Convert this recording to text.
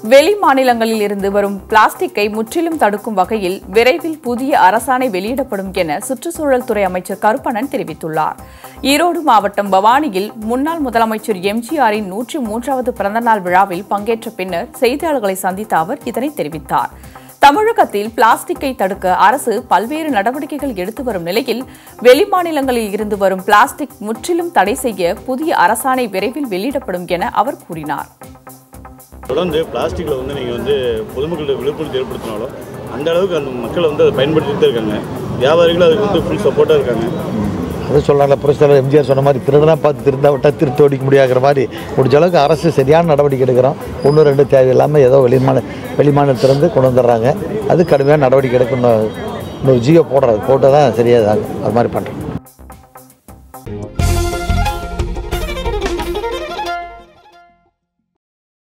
வெளி மாநிலங்களில் இருந்து வரும் பிளாஸ்டிக்கை முற்றிலும் தடுக்கும் வகையில் விரைவில் புதிய அரசாணை வெளியிடப்படும் என சுற்றுச்சூழல் துறை அமைச்சர் கருப்பணன் தெரிவித்துள்ளார் ஈரோடு மாவட்டம் பவானியில் முன்னாள் முதலமைச்சர் எம்ஜிஆரின் நூற்றி மூன்றாவது பிறந்தநாள் விழாவில் பங்கேற்ற பின்னர் செய்தியாளர்களை சந்தித்த அவர் இதனை தெரிவித்தார் தமிழகத்தில் பிளாஸ்டிக்கை தடுக்க அரசு பல்வேறு நடவடிக்கைகள் எடுத்து வரும் நிலையில் வெளிமாநிலங்களில் இருந்து வரும் பிளாஸ்டிக் முற்றிலும் தடை செய்ய புதிய அரசாணை விரைவில் வெளியிடப்படும் என அவர் கூறினார் தொடர்ந்து பிளாஸ்டிக்கில் வந்து நீங்கள் வந்து பொதுமக்களுக்கு விழிப்புணர்வு ஏற்படுத்தினாலும் அந்த அளவுக்கு அந்த மக்கள் வந்து அதை பயன்படுத்திட்டு தான் இருக்காங்க வியாபாரிகளும் அதுக்கு வந்து ஃபுல் சப்போர்ட்டாக இருக்காங்க அது சொல்கிறாங்க புரட்சித்தலைவர் எம்ஜிஆர் சொன்ன மாதிரி திருடனா பார்த்து திருந்தா விட்டால் திருட்டு ஓடிக்க முடியாங்கிற மாதிரி முடிஞ்ச அளவுக்கு அரசு சரியான நடவடிக்கை எடுக்கிறோம் ஒன்று ரெண்டு தேவையில்லாமல் ஏதோ வெளிமான வெளிமாநிலத்திலேருந்து கொண்டு வந்துடுறாங்க அது கடுமையான நடவடிக்கை எடுக்கணும் இன்னொரு ஜியோ போடுறது போட்டு தான் சரியாக அது மாதிரி பண்ணுறோம்